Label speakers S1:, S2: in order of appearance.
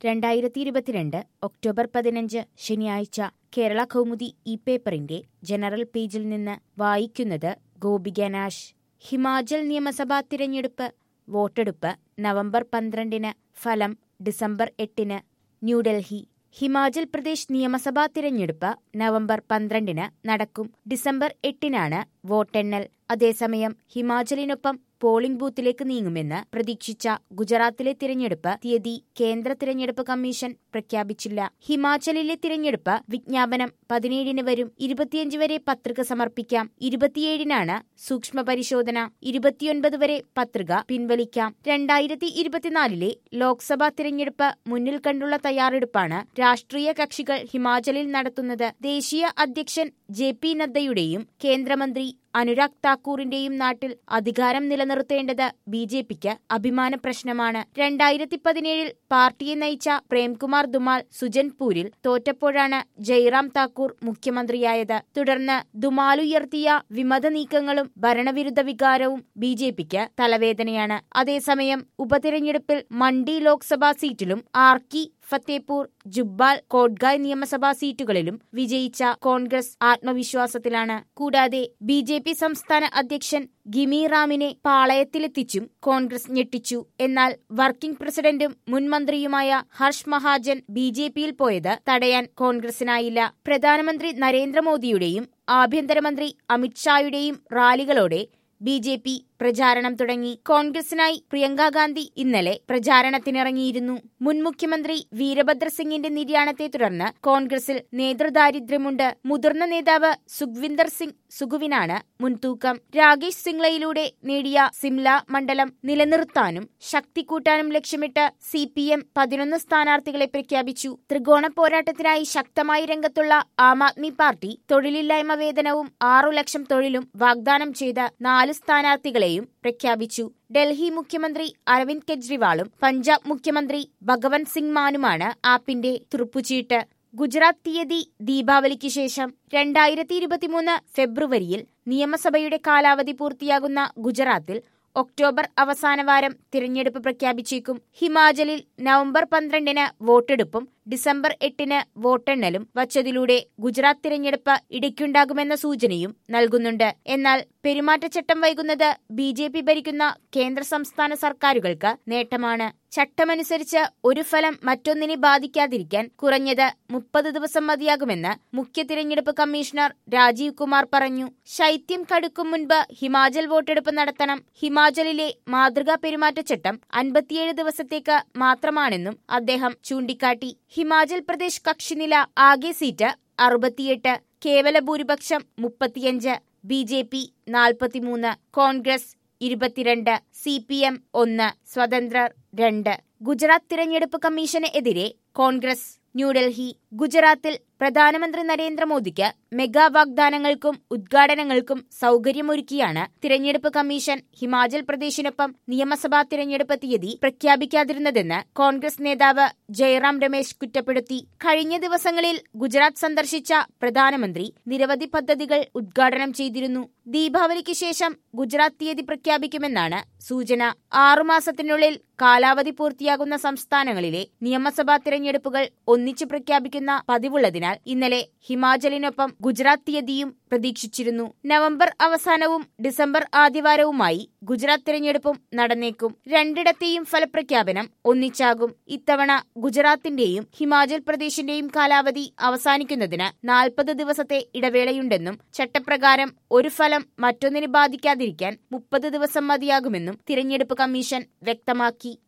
S1: രണ്ടായിരത്തി ഇരുപത്തിരണ്ട് ഒക്ടോബർ പതിനഞ്ച് ശനിയാഴ്ച കേരള കൗമുദി ഈ പേപ്പറിന്റെ ജനറൽ പേജിൽ നിന്ന് വായിക്കുന്നത് ഗോപിക നാഷ് ഹിമാചൽ നിയമസഭാ തിരഞ്ഞെടുപ്പ് വോട്ടെടുപ്പ് നവംബർ പന്ത്രണ്ടിന് ഫലം ഡിസംബർ എട്ടിന് ന്യൂഡൽഹി ഹിമാചൽ പ്രദേശ് നിയമസഭാ തിരഞ്ഞെടുപ്പ് നവംബർ പന്ത്രണ്ടിന് നടക്കും ഡിസംബർ എട്ടിനാണ് വോട്ടെണ്ണൽ അതേസമയം ഹിമാചലിനൊപ്പം പോളിംഗ് ബൂത്തിലേക്ക് നീങ്ങുമെന്ന് പ്രതീക്ഷിച്ച ഗുജറാത്തിലെ തിരഞ്ഞെടുപ്പ് തീയതി കേന്ദ്ര തിരഞ്ഞെടുപ്പ് കമ്മീഷൻ പ്രഖ്യാപിച്ചില്ല ഹിമാചലിലെ തിരഞ്ഞെടുപ്പ് വിജ്ഞാപനം പതിനേഴിന് വരും ഇരുപത്തിയഞ്ച് വരെ പത്രിക സമർപ്പിക്കാം ഇരുപത്തിയേഴിനാണ് സൂക്ഷ്മ പരിശോധന ഇരുപത്തിയൊൻപത് വരെ പത്രിക പിൻവലിക്കാം രണ്ടായിരത്തി ഇരുപത്തിനാലിലെ ലോക്സഭാ തിരഞ്ഞെടുപ്പ് മുന്നിൽ കണ്ടുള്ള തയ്യാറെടുപ്പാണ് രാഷ്ട്രീയ കക്ഷികൾ ഹിമാചലിൽ നടത്തുന്നത് ദേശീയ അധ്യക്ഷൻ ജെ പി നദ്ദയുടെയും കേന്ദ്രമന്ത്രി അനുരാഗ് താക്കൂറിന്റെയും നാട്ടിൽ അധികാരം നിലനിർത്തേണ്ടത് ബി ജെ പിക്ക് അഭിമാന പ്രശ്നമാണ് രണ്ടായിരത്തി പതിനേഴിൽ പാർട്ടിയെ നയിച്ച പ്രേംകുമാർ ദുമാൽ സുജൻപൂരിൽ തോറ്റപ്പോഴാണ് ജയ്റാം താക്കൂർ മുഖ്യമന്ത്രിയായത് തുടർന്ന് ദുമാലുയർത്തിയ വിമത നീക്കങ്ങളും ഭരണവിരുദ്ധ വികാരവും ബി ജെ പിക്ക് തലവേദനയാണ് അതേസമയം ഉപതിരഞ്ഞെടുപ്പിൽ മണ്ഡി ലോക്സഭാ സീറ്റിലും ആർക്കി ഫത്തേപൂർ ജുബ്ബാൽ കോട്ഗായ് നിയമസഭാ സീറ്റുകളിലും വിജയിച്ച കോൺഗ്രസ് ആത്മവിശ്വാസത്തിലാണ് കൂടാതെ ബി ജെ പി സംസ്ഥാന അധ്യക്ഷൻ ഗിമി റാമിനെ പാളയത്തിലെത്തിച്ചും കോൺഗ്രസ് ഞെട്ടിച്ചു എന്നാൽ വർക്കിംഗ് പ്രസിഡന്റും മുൻ മന്ത്രിയുമായ ഹർഷ് മഹാജൻ ബി ജെ പിയിൽ പോയത് തടയാൻ കോൺഗ്രസിനായില്ല പ്രധാനമന്ത്രി നരേന്ദ്രമോദിയുടെയും ആഭ്യന്തരമന്ത്രി അമിത്ഷായുടെയും റാലികളോടെ ബി ജെ പി പ്രചാരണം തുടങ്ങി കോൺഗ്രസിനായി പ്രിയങ്ക ഗാന്ധി ഇന്നലെ പ്രചാരണത്തിനിറങ്ങിയിരുന്നു മുൻ മുഖ്യമന്ത്രി വീരഭദ്ര സിംഗിന്റെ നിര്യാണത്തെ തുടർന്ന് കോൺഗ്രസിൽ നേതൃദാരിദ്ര്യമുണ്ട് മുതിർന്ന നേതാവ് സുഖ്വിന്ദർ സിംഗ് സുഖുവിനാണ് മുൻതൂക്കം രാകേഷ് സിംഗ്ലയിലൂടെ നേടിയ സിംല മണ്ഡലം നിലനിർത്താനും ശക്തി കൂട്ടാനും ലക്ഷ്യമിട്ട് സി പി എം പതിനൊന്ന് സ്ഥാനാർത്ഥികളെ പ്രഖ്യാപിച്ചു ത്രികോണ പോരാട്ടത്തിനായി ശക്തമായി രംഗത്തുള്ള ആം ആദ്മി പാർട്ടി തൊഴിലില്ലായ്മ വേതനവും ആറു ലക്ഷം തൊഴിലും വാഗ്ദാനം ചെയ്ത് നാല് സ്ഥാനാർത്ഥികളെയും പ്രഖ്യാപിച്ചു ഡൽഹി മുഖ്യമന്ത്രി അരവിന്ദ് കെജ്രിവാളും പഞ്ചാബ് മുഖ്യമന്ത്രി ഭഗവന്ത് സിംഗ് മാനുമാണ് ആപ്പിന്റെ തുറുപ്പുചീട്ട് ഗുജറാത്ത് തീയതി ദീപാവലിക്ക് ശേഷം രണ്ടായിരത്തി ഇരുപത്തിമൂന്ന് ഫെബ്രുവരിയിൽ നിയമസഭയുടെ കാലാവധി പൂർത്തിയാകുന്ന ഗുജറാത്തിൽ ഒക്ടോബർ അവസാന വാരം തിരഞ്ഞെടുപ്പ് പ്രഖ്യാപിച്ചേക്കും ഹിമാചലിൽ നവംബർ പന്ത്രണ്ടിന് വോട്ടെടുപ്പും ഡിസംബർ എട്ടിന് വോട്ടെണ്ണലും വച്ചതിലൂടെ ഗുജറാത്ത് തിരഞ്ഞെടുപ്പ് ഇടയ്ക്കുണ്ടാകുമെന്ന സൂചനയും നൽകുന്നുണ്ട് എന്നാൽ പെരുമാറ്റച്ചട്ടം വൈകുന്നത് ബി ജെ പി ഭരിക്കുന്ന കേന്ദ്ര സംസ്ഥാന സർക്കാരുകൾക്ക് നേട്ടമാണ് ചട്ടമനുസരിച്ച് ഒരു ഫലം മറ്റൊന്നിനെ ബാധിക്കാതിരിക്കാൻ കുറഞ്ഞത് മുപ്പത് ദിവസം മതിയാകുമെന്ന് മുഖ്യ തിരഞ്ഞെടുപ്പ് കമ്മീഷണർ രാജീവ് കുമാർ പറഞ്ഞു ശൈത്യം കടുക്കും മുൻപ് ഹിമാചൽ വോട്ടെടുപ്പ് നടത്തണം ഹിമാചലിലെ മാതൃകാ പെരുമാറ്റച്ചട്ടം അൻപത്തിയേഴ് ദിവസത്തേക്ക് മാത്രമാണെന്നും അദ്ദേഹം ചൂണ്ടിക്കാട്ടി ഹിമാചൽ പ്രദേശ് കക്ഷിനില ആകെ സീറ്റ് അറുപത്തിയെട്ട് കേവല ഭൂരിപക്ഷം മുപ്പത്തിയഞ്ച് ബി ജെ പി നാൽപ്പത്തിമൂന്ന് കോൺഗ്രസ് ഇരുപത്തിരണ്ട് സി പി എം ഒന്ന് സ്വതന്ത്രർ രണ്ട് ഗുജറാത്ത് തിരഞ്ഞെടുപ്പ് കമ്മീഷന് എതിരെ കോൺഗ്രസ് ന്യൂഡൽഹി ഗുജറാത്തിൽ പ്രധാനമന്ത്രി നരേന്ദ്രമോദിക്ക് മെഗാ വാഗ്ദാനങ്ങൾക്കും ഉദ്ഘാടനങ്ങൾക്കും സൗകര്യമൊരുക്കിയാണ് തിരഞ്ഞെടുപ്പ് കമ്മീഷൻ ഹിമാചൽ പ്രദേശിനൊപ്പം നിയമസഭാ തിരഞ്ഞെടുപ്പ് തീയതി പ്രഖ്യാപിക്കാതിരുന്നതെന്ന് കോൺഗ്രസ് നേതാവ് ജയറാം രമേശ് കുറ്റപ്പെടുത്തി കഴിഞ്ഞ ദിവസങ്ങളിൽ ഗുജറാത്ത് സന്ദർശിച്ച പ്രധാനമന്ത്രി നിരവധി പദ്ധതികൾ ഉദ്ഘാടനം ചെയ്തിരുന്നു ദീപാവലിക്ക് ശേഷം ഗുജറാത്ത് തീയതി പ്രഖ്യാപിക്കുമെന്നാണ് സൂചന ആറുമാസത്തിനുള്ളിൽ കാലാവധി പൂർത്തിയാകുന്ന സംസ്ഥാനങ്ങളിലെ നിയമസഭാ തിരഞ്ഞെടുപ്പുകൾ ഒന്നിച്ചു പ്രഖ്യാപിക്കുന്ന പതിവുള്ളതിനാൽ ഇന്നലെ ഹിമാചലിനൊപ്പം ഗുജറാത്ത് തീയതിയും പ്രതീക്ഷിച്ചിരുന്നു നവംബർ അവസാനവും ഡിസംബർ ആദ്യവാരവുമായി ഗുജറാത്ത് തിരഞ്ഞെടുപ്പും നടന്നേക്കും രണ്ടിടത്തെയും ഫലപ്രഖ്യാപനം ഒന്നിച്ചാകും ഇത്തവണ ഗുജറാത്തിന്റെയും ഹിമാചൽ പ്രദേശിന്റെയും കാലാവധി അവസാനിക്കുന്നതിന് നാൽപ്പത് ദിവസത്തെ ഇടവേളയുണ്ടെന്നും ചട്ടപ്രകാരം ഒരു ഫലം മറ്റൊന്നിനെ ബാധിക്കാതിരിക്കാൻ മുപ്പത് ദിവസം മതിയാകുമെന്നും തിരഞ്ഞെടുപ്പ് കമ്മീഷൻ വ്യക്തമാക്കി